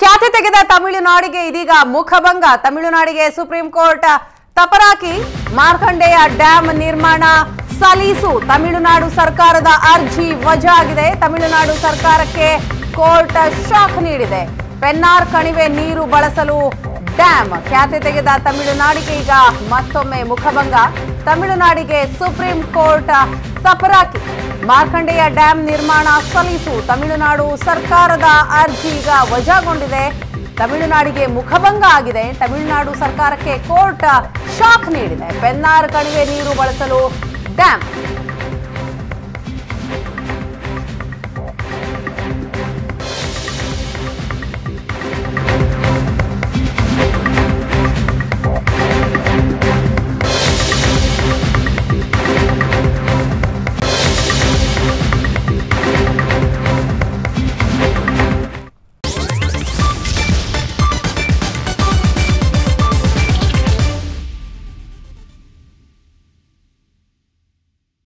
ಖ್ಯಾತಿ ತೆಗೆದ ತಮಿಳುನಾಡಿಗೆ ಇದೀಗ ಮುಖಭಂಗ ತಮಿಳುನಾಡಿಗೆ ಸುಪ್ರೀಂ ಕೋರ್ಟ್ ತಪರಾಕಿ ಮಾರ್ಕಂಡೇಯ ಡ್ಯಾಂ ನಿರ್ಮಾಣ ಸಲೀಸು ತಮಿಳುನಾಡು ಸರ್ಕಾರದ ಅರ್ಜಿ ವಜಾ ಆಗಿದೆ ತಮಿಳುನಾಡು ಸರ್ಕಾರಕ್ಕೆ ಕೋರ್ಟ್ ಶಾಕ್ ನೀಡಿದೆ ಪೆನ್ನಾರ್ ಕಣಿವೆ ನೀರು ಬಳಸಲು ಡ್ಯಾಂ ಖ್ಯಾತಿ ತೆಗೆದ ತಮಿಳುನಾಡಿಗೆ ಈಗ ಮತ್ತೊಮ್ಮೆ ಮುಖಭಂಗ ತಮಿಳುನಾಡಿಗೆ ಸುಪ್ರೀಂ ಕೋರ್ಟ್ ತಪರಾಕಿ ಮಾರ್ಕಂಡೇಯ ಡ್ಯಾಂ ನಿರ್ಮಾಣ ಸಲ್ಲಿಸು ತಮಿಳುನಾಡು ಸರ್ಕಾರದ ಅರ್ಜಿ ಈಗ ವಜಾಗೊಂಡಿದೆ ತಮಿಳುನಾಡಿಗೆ ಮುಖಭಂಗ ಆಗಿದೆ ತಮಿಳುನಾಡು ಸರ್ಕಾರಕ್ಕೆ ಕೋರ್ಟ್ ಶಾಕ್ ನೀಡಿದೆ ಪೆನ್ನಾರ್ ಕಣಿವೆ ನೀರು ಬಳಸಲು ಡ್ಯಾಂ